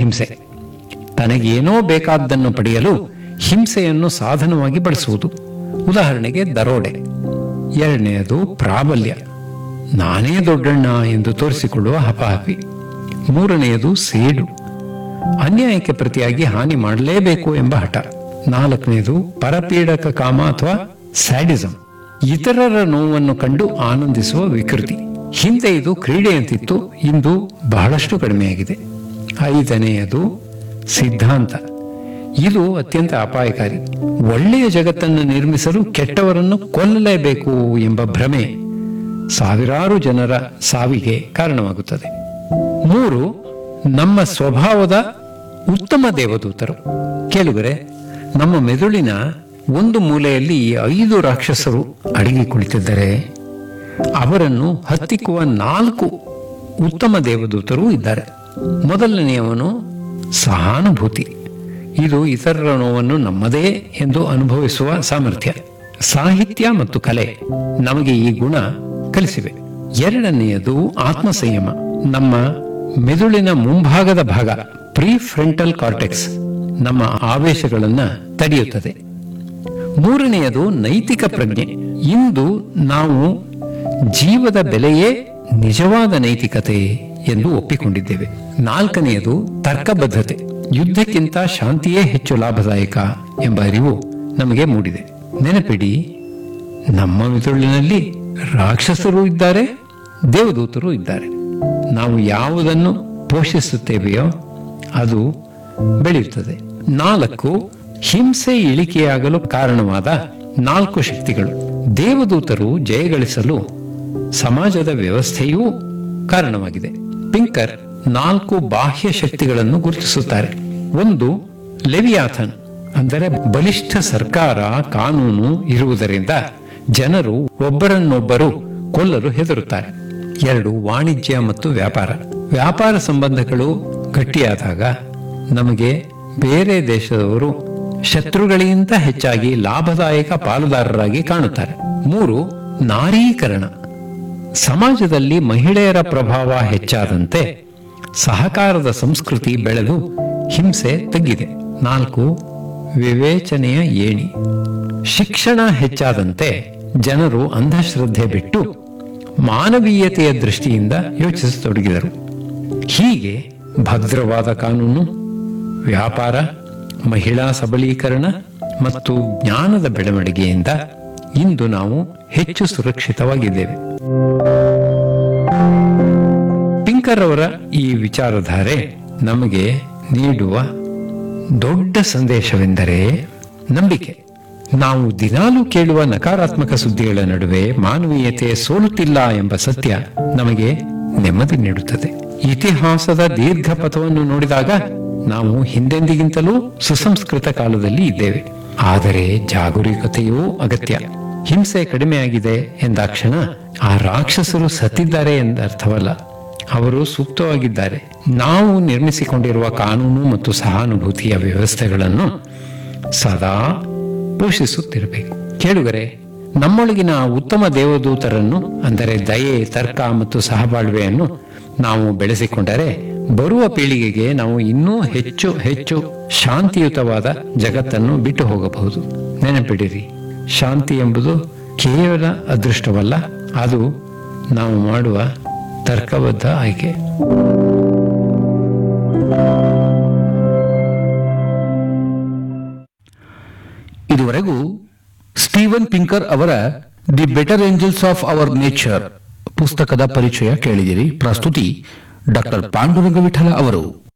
ಹಿಂಸೆ ತನಗೇನೋ ಬೇಕಾದ್ದನ್ನು ಪಡೆಯಲು ಹಿಂಸೆಯನ್ನು ಸಾಧನವಾಗಿ ಬಳಸುವುದು ಉದಾಹರಣೆಗೆ ದರೋಡೆ ಎರಡನೆಯದು ಪ್ರಾಬಲ್ಯ ನಾನೇ ದೊಡ್ಡಣ್ಣ ಎಂದು ತೋರಿಸಿಕೊಳ್ಳುವ ಹಪಾಹಪಿ ಮೂರನೆಯದು ಸೇಡು ಅನ್ಯಾಯಕ್ಕೆ ಪ್ರತಿಯಾಗಿ ಹಾನಿ ಮಾಡಲೇಬೇಕು ಎಂಬ ಹಠ ನಾಲ್ಕನೆಯದು ಪರಪೀಡಕ ಕಾಮ ಅಥವಾ ಸ್ಯಾಡಿಸಂ ಇತರರ ನೋವನ್ನು ಕಂಡು ಆನಂದಿಸುವ ವಿಕೃತಿ ಹಿಂದೆ ಇದು ಕ್ರೀಡೆಯಂತಿತ್ತು ಇಂದು ಬಹಳಷ್ಟು ಕಡಿಮೆಯಾಗಿದೆ ಐದನೆಯದು ಸಿದ್ಧಾಂತ ಇದು ಅತ್ಯಂತ ಅಪಾಯಕಾರಿ ಒಳ್ಳೆಯ ಜಗತ್ತನ್ನು ನಿರ್ಮಿಸಲು ಕೆಟ್ಟವರನ್ನು ಕೊಲ್ಲಲೇಬೇಕು ಎಂಬ ಭ್ರಮೆ ಸಾವಿರಾರು ಜನರ ಸಾವಿಗೆ ಕಾರಣವಾಗುತ್ತದೆ ಮೂರು ನಮ್ಮ ಸ್ವಭಾವದ ಉತ್ತಮ ದೇವದೂತರು ಕೇಳುಗರೆ ನಮ್ಮ ಮೆದುಳಿನ ಒಂದು ಮೂಲೆಯಲ್ಲಿ ಈ ಐದು ರಾಕ್ಷಸರು ಅಡಗಿ ಕುಳಿತಿದ್ದರೆ ಅವರನ್ನು ಹತ್ತಿಕ್ಕುವ ನಾಲ್ಕು ಉತ್ತಮ ದೇವದೂತರು ಇದ್ದಾರೆ ಮೊದಲನೆಯವನು ಸಹಾನುಭೂತಿ ಇದು ಇತರರ ನೋವನ್ನು ನಮ್ಮದೇ ಎಂದು ಅನುಭವಿಸುವ ಸಾಮರ್ಥ್ಯ ಸಾಹಿತ್ಯ ಮತ್ತು ಕಲೆ ನಮಗೆ ಈ ಗುಣ ಕಲಿಸಿವೆ ಎರಡನೆಯದು ಆತ್ಮ ಸಂಯಮ ನಮ್ಮ ಮೆದುಳಿನ ಮುಂಭಾಗದ ಭಾಗ ಪ್ರೀ ಫ್ರಂಟಲ್ ಕಾರ್ಟೆಕ್ಸ್ ನಮ್ಮ ಆವೇಶಗಳನ್ನ ತಡೆಯುತ್ತದೆ ಮೂರನೆಯದು ನೈತಿಕ ಪ್ರಜ್ಞೆ ಇಂದು ನಾವು ಜೀವದ ಬೆಲೆಯೇ ನಿಜವಾದ ನೈತಿಕತೆ ಎಂದು ಒಪ್ಪಿಕೊಂಡಿದ್ದೇವೆ ನಾಲ್ಕನೆಯದು ತರ್ಕಬದ್ಧತೆ ಯುದ್ಧಕ್ಕಿಂತ ಶಾಂತಿಯೇ ಹೆಚ್ಚು ಲಾಭದಾಯಕ ಎಂಬ ಅರಿವು ನಮಗೆ ಮೂಡಿದೆ ನೆನಪಿಡಿ ನಮ್ಮ ಮಿದುಳಿನಲ್ಲಿ ರಾಕ್ಷಸರು ಇದ್ದಾರೆ ದೇವದೂತರು ಇದ್ದಾರೆ ನಾವು ಯಾವುದನ್ನು ಪೋಷಿಸುತ್ತೇವೆಯೋ ಅದು ಬೆಳೆಯುತ್ತದೆ ನಾಲ್ಕು ಹಿಂಸೆ ಇಳಿಕೆಯಾಗಲು ಕಾರಣವಾದ ನಾಲ್ಕು ಶಕ್ತಿಗಳು ದೇವದೂತರು ಜಯಗಳಿಸಲು ಸಮಾಜದ ವ್ಯವಸ್ಥೆಯೂ ಕಾರಣವಾಗಿದೆ ಪಿಂಕರ್ ನಾಲ್ಕು ಬಾಹ್ಯ ಶಕ್ತಿಗಳನ್ನು ಗುರುತಿಸುತ್ತಾರೆ ಒಂದು ಲೆವಿಯಾಥನ್ ಅಂದರೆ ಬಲಿಷ್ಠ ಸರ್ಕಾರ ಕಾನೂನು ಇರುವುದರಿಂದ ಜನರು ಒಬ್ಬರನ್ನೊಬ್ಬರು ಕೊಲ್ಲಲು ಹೆದರುತ್ತಾರೆ ಎರಡು ವಾಣಿಜ್ಯ ಮತ್ತು ವ್ಯಾಪಾರ ವ್ಯಾಪಾರ ಸಂಬಂಧಗಳು ಗಟ್ಟಿಯಾದಾಗ ನಮಗೆ ಬೇರೆ ದೇಶದವರು ಶತ್ರುಗಳಿಗಿಂತ ಹೆಚ್ಚಾಗಿ ಲಾಭದಾಯಕ ಪಾಲುದಾರರಾಗಿ ಕಾಣುತ್ತಾರೆ ಮೂರು ನಾರೀಕರಣ ಸಮಾಜದಲ್ಲಿ ಮಹಿಳೆಯರ ಪ್ರಭಾವ ಹೆಚ್ಚಾದಂತೆ ಸಹಕಾರದ ಸಂಸ್ಕೃತಿ ಬೆಳೆದು ಹಿಂಸೆ ತಗ್ಗಿದೆ ನಾಲ್ಕು ವಿವೇಚನೆಯ ಏಣಿ ಶಿಕ್ಷಣ ಹೆಚ್ಚಾದಂತೆ ಜನರು ಅಂಧಶ್ರದ್ಧೆ ಬಿಟ್ಟು ಮಾನವೀಯತೆಯ ದೃಷ್ಟಿಯಿಂದ ಯೋಚಿಸತೊಡಗಿದರು ಹೀಗೆ ಭದ್ರವಾದ ಕಾನೂನು ವ್ಯಾಪಾರ ಮಹಿಳಾ ಸಬಲೀಕರಣ ಮತ್ತು ಜ್ಞಾನದ ಬೆಳವಣಿಗೆಯಿಂದ ಇಂದು ನಾವು ಹೆಚ್ಚು ಸುರಕ್ಷಿತವಾಗಿದ್ದೇವೆ ಪಿಂಕರ್ ಅವರ ಈ ವಿಚಾರಧಾರೆ ನಮಗೆ ನೀಡುವ ದೊಡ್ಡ ಸಂದೇಶವೆಂದರೆ ನಂಬಿಕೆ ನಾವು ದಿನಾಲೂ ಕೇಳುವ ನಕಾರಾತ್ಮಕ ಸುದ್ದಿಗಳ ನಡುವೆ ಮಾನವೀಯತೆ ಸೋಲುತ್ತಿಲ್ಲ ಎಂಬ ಸತ್ಯ ನಮಗೆ ನೆಮ್ಮದಿ ನೀಡುತ್ತದೆ ಇತಿಹಾಸದ ದೀರ್ಘ ಪಥವನ್ನು ನೋಡಿದಾಗ ನಾವು ಹಿಂದೆಂದಿಗಿಂತಲೂ ಸುಸಂಸ್ಕೃತ ಕಾಲದಲ್ಲಿ ಇದ್ದೇವೆ ಆದರೆ ಜಾಗರೂಕತೆಯೂ ಅಗತ್ಯ ಹಿಂಸೆ ಕಡಿಮೆಯಾಗಿದೆ ಎಂದಾಕ್ಷಣ ಆ ರಾಕ್ಷಸರು ಸತ್ತಿದ್ದಾರೆ ಎಂದರ್ಥವಲ್ಲ ಅವರು ಸೂಕ್ತವಾಗಿದ್ದಾರೆ ನಾವು ನಿರ್ಮಿಸಿಕೊಂಡಿರುವ ಕಾನೂನು ಮತ್ತು ಸಹಾನುಭೂತಿಯ ವ್ಯವಸ್ಥೆಗಳನ್ನು ಸದಾ ಪೋಷಿಸುತ್ತಿರಬೇಕು ಕೇಳುಗರೆ ನಮ್ಮೊಳಗಿನ ಉತ್ತಮ ದೇವದೂತರನ್ನು ಅಂದರೆ ದಯೆ ತರ್ಕ ಮತ್ತು ಸಹಬಾಳ್ವೆಯನ್ನು ನಾವು ಬೆಳೆಸಿಕೊಂಡರೆ ಬರುವ ಪೀಳಿಗೆಗೆ ನಾವು ಇನ್ನೂ ಹೆಚ್ಚು ಹೆಚ್ಚು ಶಾಂತಿಯುತವಾದ ಜಗತ್ತನ್ನು ಬಿಟ್ಟು ಹೋಗಬಹುದು ನೆನಪಿಡಿರಿ ಶಾಂತಿ ಎಂಬುದು ಕೇವಲ ಅದೃಷ್ಟವಲ್ಲ ಅದು ನಾವು ಮಾಡುವ ತರ್ಕಬದ್ಧ ಆಯ್ಕೆ ಇದುವರೆಗೂ ಸ್ಟೀವನ್ ಪಿಂಕರ್ ಅವರ the better angels of our nature ಪುಸ್ತಕದ ಪರಿಚಯ ಕೇಳಿದಿರಿ ಪ್ರಸ್ತುತಿ ಡಾಕ್ಟರ್ ಪಾಂಡುರಂಗ ವಿಠಲ ಅವರು